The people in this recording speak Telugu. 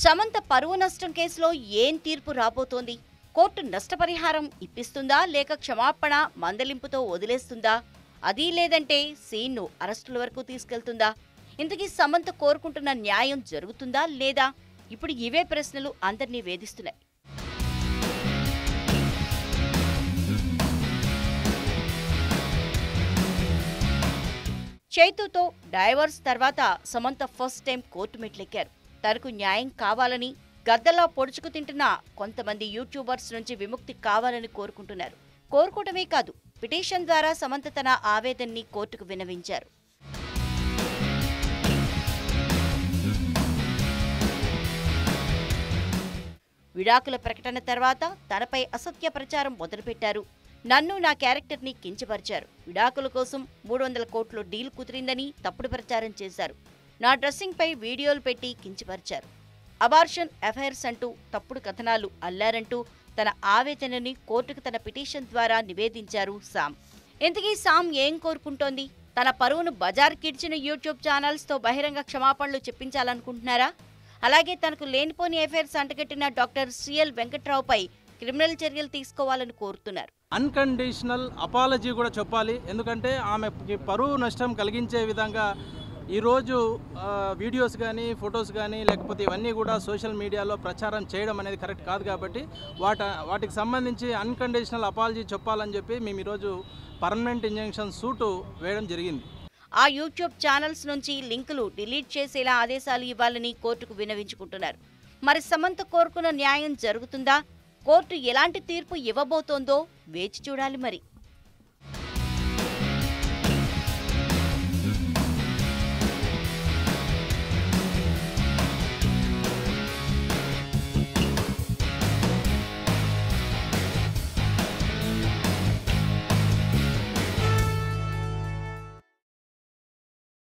సమంత పరువు నష్టం కేసులో ఏం తీర్పు రాబోతోంది కోర్టు నష్టపరిహారం ఇప్పిస్తుందా లేక క్షమాపణ మందలింపుతో వదిలేస్తుందా అది లేదంటే సీన్ను అరెస్టుల వరకు తీసుకెళ్తుందా ఇంతకీ సమంత కోరుకుంటున్న న్యాయం జరుగుతుందా లేదా ఇప్పుడు ఇవే ప్రశ్నలు అందరినీ వేధిస్తున్నాయి చైతుతో డైవర్స్ తర్వాత సమంత ఫస్ట్ టైం కోర్టు మెట్లెక్కారు తనకు న్యాయం కావాలని గద్దలా పొడుచుకు తింటున్న కొంతమంది యూట్యూబర్స్ నుంచి విముక్తి కావాలని కోరుకుంటున్నారు కోరుకోవటమే కాదు పిటిషన్ ద్వారా సమంత తన ఆవేదనని కోర్టుకు విన్నవించారు విడాకుల ప్రకటన తర్వాత తనపై అసత్య ప్రచారం మొదలుపెట్టారు నన్ను నా క్యారెక్టర్ని కించపరిచారు విడాకుల కోసం మూడు వందల కోట్ల డీల్ కుదిరిందని తప్పుడు ప్రచారం చేశారు నా డ్రెస్సింగ్పై వీడియోలు పెట్టి కించపరిచారు అబార్షన్ ఎఫైర్స్ అంటూ తప్పుడు కథనాలు అల్లారంటూ తన ఆవేదనని కోర్టుకు తన పిటిషన్ ద్వారా నివేదించారు సామ్ ఇంతకీ సామ్ ఏం కోరుకుంటోంది తన పరువును బజార్ కిడ్చిన యూట్యూబ్ ఛానల్స్తో బహిరంగ క్షమాపణలు చెప్పించాలనుకుంటున్నారా అలాగే తనకు లేనిపోని ఎఫైర్స్ అంటగట్టిన డాక్టర్ సిఎల్ వెంకట్రావుపై క్రిమినల్ చర్యలు తీసుకోవాలని కోరుతున్నారు అన్కండిషనల్ అపాలజీ కూడా చెప్పాలి ఎందుకంటే ఆమెకి పరువు నష్టం కలిగించే విధంగా ఈరోజు ఆ, వీడియోస్ కానీ ఫొటోస్ కానీ లేకపోతే ఇవన్నీ కూడా సోషల్ మీడియాలో ప్రచారం చేయడం అనేది కరెక్ట్ కాదు కాబట్టి వాట వాటికి సంబంధించి అన్కండిషనల్ అపాలజీ చెప్పాలని చెప్పి మేము ఈరోజు పర్మనెంట్ ఇంజెక్షన్ సూటు వేయడం జరిగింది ఆ యూట్యూబ్ ఛానల్స్ నుంచి లింకులు డిలీట్ చేసేలా ఆదేశాలు ఇవ్వాలని కోర్టుకు విన్నవించుకుంటున్నారు మరి సమంత కోరుకున్న న్యాయం జరుగుతుందా కోర్టు ఎలాంటి తీర్పు ఇవ్వబోతోందో వేచి చూడాలి మరి